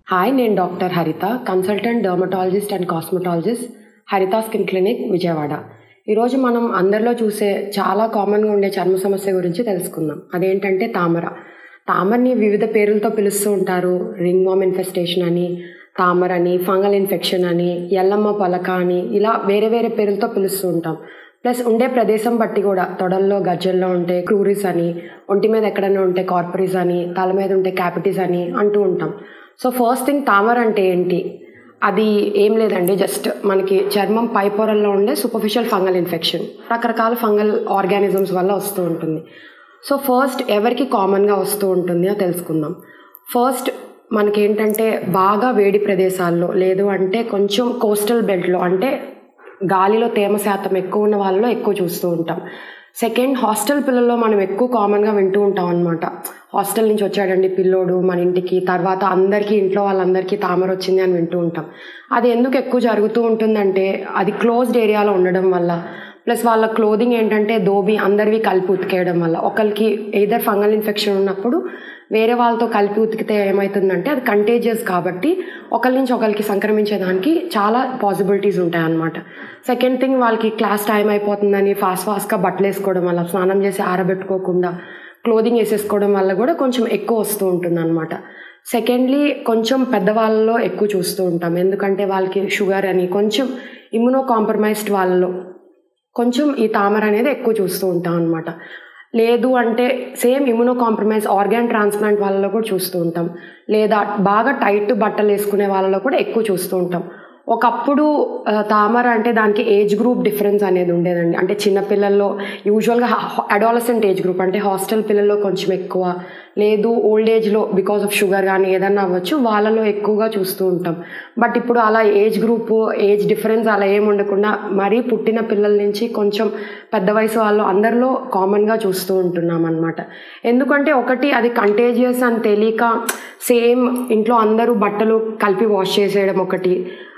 hi నేను doctor Haritha consultant dermatologist and cosmetologist Haritha skin clinic Vijayawada ఈరోజు మనం అందరిలో చూసే చాలా కామన్గా ఉండే చర్మ సమస్య గురించి తెలుసుకుందాం అదేంటంటే తామర తామరని వివిధ పేర్లతో పిలుస్తూ ఉంటారు రింగ్ వామ్ ఇన్ఫెస్టేషన్ అని తామర అని ఫంగల్ ఇన్ఫెక్షన్ అని ఎల్లమ్మ పలక అని ఇలా వేరే వేరే పేర్లతో పిలుస్తూ ఉంటాం ప్లస్ ఉండే ప్రదేశం బట్టి కూడా తొడల్లో గజ్జల్లో ఉంటే క్రూరిస్ అని ఒంటి మీద ఎక్కడైనా ఉంటే కార్పరీస్ అని తల మీద ఉంటే క్యాపిటీస్ అని అంటూ ఉంటాం సో ఫస్ట్ థింగ్ తామర అంటే ఏంటి అది ఏం లేదండి జస్ట్ మనకి చర్మం పై పొరల్లో ఉండే సూపర్ఫిషియల్ ఫంగల్ ఇన్ఫెక్షన్ రకరకాల ఫంగల్ ఆర్గానిజమ్స్ వల్ల వస్తూ ఉంటుంది సో ఫస్ట్ ఎవరికి కామన్గా వస్తూ ఉంటుంది అని తెలుసుకుందాం ఫస్ట్ మనకేంటంటే బాగా వేడి ప్రదేశాల్లో లేదు అంటే కొంచెం కోస్టల్ బెల్ట్లో అంటే గాలిలో తేమ శాతం ఎక్కువ ఉన్న వాళ్ళలో ఎక్కువ చూస్తూ ఉంటాం సెకండ్ హాస్టల్ పిల్లల్లో మనం ఎక్కువ కామన్గా వింటూ ఉంటాం అనమాట హాస్టల్ నుంచి వచ్చాడండి పిల్లోడు మన ఇంటికి తర్వాత అందరికీ ఇంట్లో వాళ్ళందరికీ తామర వచ్చింది అని వింటూ ఉంటాం అది ఎందుకు ఎక్కువ జరుగుతూ ఉంటుందంటే అది క్లోజ్డ్ ఏరియాలో ఉండడం వల్ల ప్లస్ వాళ్ళ క్లోదింగ్ ఏంటంటే దోబి అందరివి కలిపి ఉతికేయడం వల్ల ఒకరికి ఏదర్ ఫంగల్ ఇన్ఫెక్షన్ ఉన్నప్పుడు వేరే వాళ్ళతో కలిపి ఉతికితే ఏమవుతుందంటే అది కంటేజియస్ కాబట్టి ఒకరి నుంచి ఒకరికి సంక్రమించేదానికి చాలా పాసిబిలిటీస్ ఉంటాయన్నమాట సెకండ్ థింగ్ వాళ్ళకి క్లాస్ టైం అయిపోతుందని ఫాస్ట్ ఫాస్ట్గా బట్టలు వేసుకోవడం వల్ల స్నానం చేసి ఆరబెట్టుకోకుండా క్లోదింగ్ వేసేసుకోవడం వల్ల కూడా కొంచెం ఎక్కువ వస్తూ ఉంటుంది అనమాట సెకండ్లీ కొంచెం పెద్దవాళ్ళలో ఎక్కువ చూస్తూ ఉంటాం ఎందుకంటే వాళ్ళకి షుగర్ అని కొంచెం ఇమ్యునో కాంప్రమైజ్డ్ వాళ్ళలో కొంచెం ఈ తామర అనేది ఎక్కువ చూస్తూ ఉంటాం అనమాట లేదు అంటే same immuno compromise organ transplant వాళ్ళలో కూడా చూస్తూ ఉంటాం లేదా బాగా టైట్ బట్టలు వేసుకునే వాళ్ళలో కూడా ఎక్కువ చూస్తూ ఉంటాం ఒకప్పుడు తామర అంటే దానికి ఏజ్ గ్రూప్ డిఫరెన్స్ అనేది ఉండేదండి అంటే చిన్నపిల్లల్లో యూజువల్గా అడాలసెంట్ ఏజ్ గ్రూప్ అంటే హాస్టల్ పిల్లల్లో కొంచెం ఎక్కువ లేదు ఓల్డ్ ఏజ్లో బికాస్ ఆఫ్ షుగర్ కానీ ఏదన్నా అవ్వచ్చు వాళ్ళలో ఎక్కువగా చూస్తూ ఉంటాం బట్ ఇప్పుడు అలా ఏజ్ గ్రూప్ ఏజ్ డిఫరెన్స్ అలా ఏమి ఉండకుండా మరీ పుట్టిన పిల్లల నుంచి కొంచెం పెద్ద వయసు వాళ్ళు అందరిలో కామన్గా చూస్తూ ఉంటున్నాం అనమాట ఎందుకంటే ఒకటి అది కంటేజియస్ అని తెలియక సేమ్ ఇంట్లో అందరూ బట్టలు కలిపి వాష్ చేసేయడం ఒకటి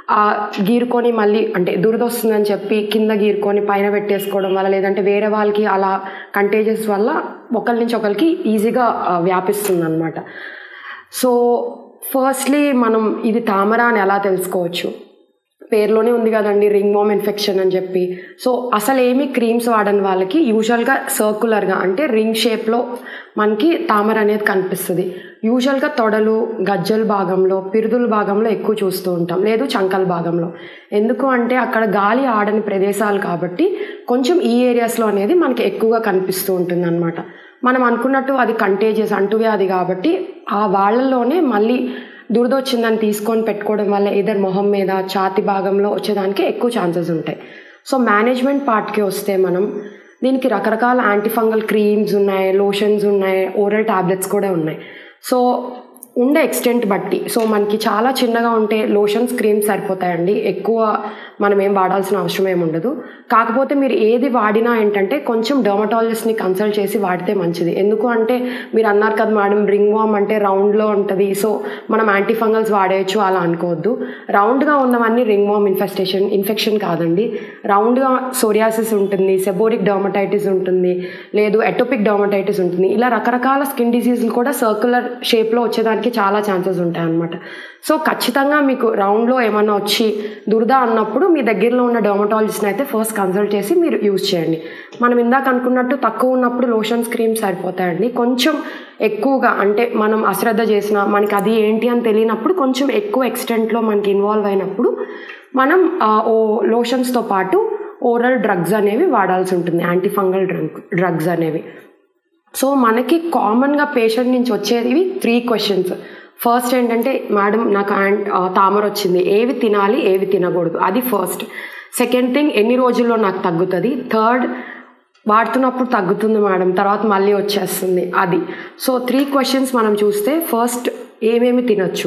గీరుకొని మళ్ళీ అంటే దురద వస్తుందని చెప్పి కింద గీరుకొని పైన పెట్టేసుకోవడం వల్ల లేదంటే వేరే వాళ్ళకి అలా కంటేజెస్ వల్ల ఒకరి నుంచి ఒకరికి ఈజీగా వ్యాపిస్తుంది అనమాట సో ఫస్ట్లీ మనం ఇది తామర అని ఎలా తెలుసుకోవచ్చు పేరులోనే ఉంది కదండి రింగ్ వామ్ ఇన్ఫెక్షన్ అని చెప్పి సో అసలు ఏమి క్రీమ్స్ వాడని వాళ్ళకి యూజువల్గా సర్కులర్గా అంటే రింగ్ షేప్లో మనకి తామర అనేది కనిపిస్తుంది యూజువల్గా తొడలు గజ్జల భాగంలో పిరుదుల భాగంలో ఎక్కువ చూస్తూ ఉంటాం లేదు చంకల భాగంలో ఎందుకు అంటే అక్కడ గాలి ఆడని ప్రదేశాలు కాబట్టి కొంచెం ఈ ఏరియాస్లో అనేది మనకి ఎక్కువగా కనిపిస్తూ ఉంటుంది అనమాట మనం అనుకున్నట్టు అది కంటేజియస్ అంటువ్యాధి కాబట్టి ఆ వాళ్ళల్లోనే మళ్ళీ దురద వచ్చిందని తీసుకొని పెట్టుకోవడం వల్ల ఏదర్ మొహం మీద ఛాతి భాగంలో వచ్చేదానికి ఎక్కువ ఛాన్సెస్ ఉంటాయి సో మేనేజ్మెంట్ పార్ట్కి వస్తే మనం దీనికి రకరకాల యాంటీఫంగల్ క్రీమ్స్ ఉన్నాయి లోషన్స్ ఉన్నాయి ఓరల్ టాబ్లెట్స్ కూడా ఉన్నాయి సో ఉండే ఎక్స్టెంట్ బట్టి సో మనకి చాలా చిన్నగా ఉంటే లోషన్స్ క్రీమ్స్ సరిపోతాయండి ఎక్కువ మనం ఏం వాడాల్సిన అవసరం ఏమి ఉండదు కాకపోతే మీరు ఏది వాడినా ఏంటంటే కొంచెం డర్మటాలజిస్ట్ని కన్సల్ట్ చేసి వాడితే మంచిది ఎందుకు అంటే మీరు అన్నారు కదా మేడం రింగ్ వామ్ అంటే రౌండ్లో ఉంటుంది సో మనం యాంటీఫంగల్స్ వాడేయచ్చు అలా అనుకోవద్దు రౌండ్గా ఉన్నవన్నీ రింగ్ వామ్ ఇన్ఫెస్టేషన్ ఇన్ఫెక్షన్ కాదండి రౌండ్గా సోరియాసిస్ ఉంటుంది సెబోరిక్ డర్మటైటిస్ ఉంటుంది లేదు ఎటోపిక్ డర్మటైటిస్ ఉంటుంది ఇలా రకరకాల స్కిన్ డిసీజులు కూడా సర్క్యులర్ షేప్లో వచ్చేదానికి చాలా ఛాన్సెస్ ఉంటాయి అన్నమాట సో ఖచ్చితంగా మీకు రౌండ్లో ఏమన్నా వచ్చి దురద అన్నప్పుడు మీ దగ్గరలో ఉన్న డర్మటాలజిస్ట్ని అయితే ఫస్ట్ కన్సల్ట్ చేసి మీరు యూజ్ చేయండి మనం ఇందాక అనుకున్నట్టు తక్కువ ఉన్నప్పుడు లోషన్స్ క్రీమ్స్ సరిపోతాయండి కొంచెం ఎక్కువగా అంటే మనం అశ్రద్ధ చేసిన మనకి అది ఏంటి అని తెలియనప్పుడు కొంచెం ఎక్కువ ఎక్స్టెంట్లో మనకి ఇన్వాల్వ్ అయినప్పుడు మనం ఓ లోషన్స్తో పాటు ఓరల్ డ్రగ్స్ అనేవి వాడాల్సి ఉంటుంది యాంటీఫంగల్ డ్రగ్ డ్రగ్స్ అనేవి సో మనకి కామన్గా పేషెంట్ నుంచి వచ్చేవి త్రీ క్వశ్చన్స్ ఫస్ట్ ఏంటంటే మేడం నాకు తామర వచ్చింది ఏవి తినాలి ఏవి తినకూడదు అది ఫస్ట్ సెకండ్ థింగ్ ఎన్ని రోజుల్లో నాకు తగ్గుతుంది థర్డ్ వాడుతున్నప్పుడు తగ్గుతుంది మేడం తర్వాత మళ్ళీ వచ్చేస్తుంది అది సో త్రీ క్వశ్చన్స్ మనం చూస్తే ఫస్ట్ ఏమేమి తినొచ్చు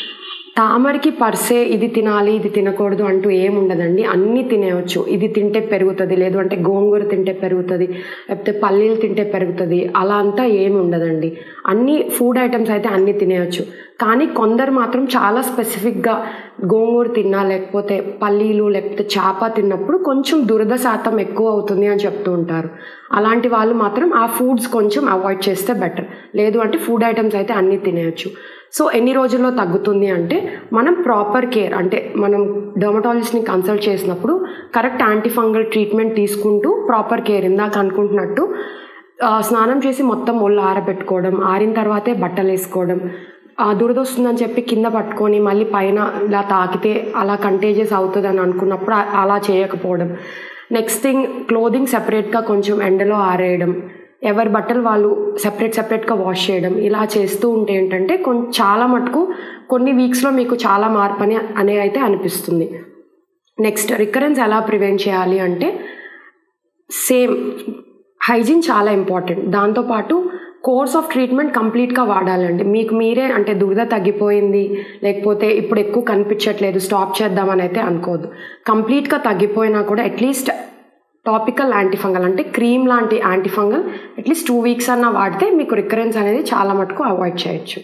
తామరకి పర్సే ఇది తినాలి ఇది తినకూడదు అంటూ ఏముండదండి అన్నీ తినేయచ్చు ఇది తింటే పెరుగుతుంది లేదు అంటే గోంగూర తింటే పెరుగుతుంది లేకపోతే పల్లీలు తింటే పెరుగుతుంది అలా అంతా ఏమి ఉండదండి అన్ని ఫుడ్ ఐటమ్స్ అయితే అన్నీ తినేయచ్చు కానీ కొందరు మాత్రం చాలా స్పెసిఫిక్గా గోంగూర తిన్నా లేకపోతే పల్లీలు లేకపోతే చేప తిన్నప్పుడు కొంచెం దురద శాతం ఎక్కువ అవుతుంది అని చెప్తూ ఉంటారు అలాంటి వాళ్ళు మాత్రం ఆ ఫుడ్స్ కొంచెం అవాయిడ్ చేస్తే బెటర్ లేదు అంటే ఫుడ్ ఐటమ్స్ అయితే అన్నీ తినేయచ్చు సో ఎన్ని రోజుల్లో తగ్గుతుంది అంటే మనం ప్రాపర్ కేర్ అంటే మనం డర్మటాలజిస్ట్ని కన్సల్ట్ చేసినప్పుడు కరెక్ట్ యాంటీఫంగల్ ట్రీట్మెంట్ తీసుకుంటూ ప్రాపర్ కేర్ ఇందాక అనుకుంటున్నట్టు ఆ, స్నానం చేసి మొత్తం ఒళ్ళు ఆరబెట్టుకోవడం ఆరిన తర్వాతే బట్టలు వేసుకోవడం ఆ దురద వస్తుందని చెప్పి కింద పట్టుకొని మళ్ళీ పైన ఇలా తాకితే అలా కంటేజియస్ అవుతుంది అని అనుకున్నప్పుడు ఆ- అలా చేయకపోవడం నెక్స్ట్ థింగ్ క్లోదింగ్ సెపరేట్గా కొంచెం ఎండలో ఆరేయడం ఎవరి బట్టలు వాళ్ళు సెపరేట్ సెపరేట్గా వాష్ చేయడం ఇలా చేస్తూ ఉంటే ఏంటంటే కొం చాలా మటుకు కొన్ని వీక్స్లో మీకు చాలా మార్పు అని అనే అయితే అనిపిస్తుంది నెక్స్ట్ రికరెన్స్ ఎలా ప్రివెంట్ చేయాలి అంటే సేమ్ హైజీన్ చాలా ఇంపార్టెంట్ దాంతోపాటు కోర్స్ ఆఫ్ ట్రీట్మెంట్ కంప్లీట్గా వాడాలండి మీకు మీరే అంటే దురద తగ్గిపోయింది లేకపోతే ఇప్పుడు ఎక్కువ కనిపించట్లేదు స్టాప్ చేద్దామని అయితే అనుకోదు కంప్లీట్గా తగ్గిపోయినా కూడా అట్లీస్ట్ టాపికల్ యాంటీఫంగల్ అంటే క్రీమ్ లాంటి యాంటీఫంగల్ అట్లీస్ట్ టూ వీక్స్ అన్న వాడితే మీకు రికరెన్స్ అనేది చాలా మటుకు అవాయిడ్ చేయొచ్చు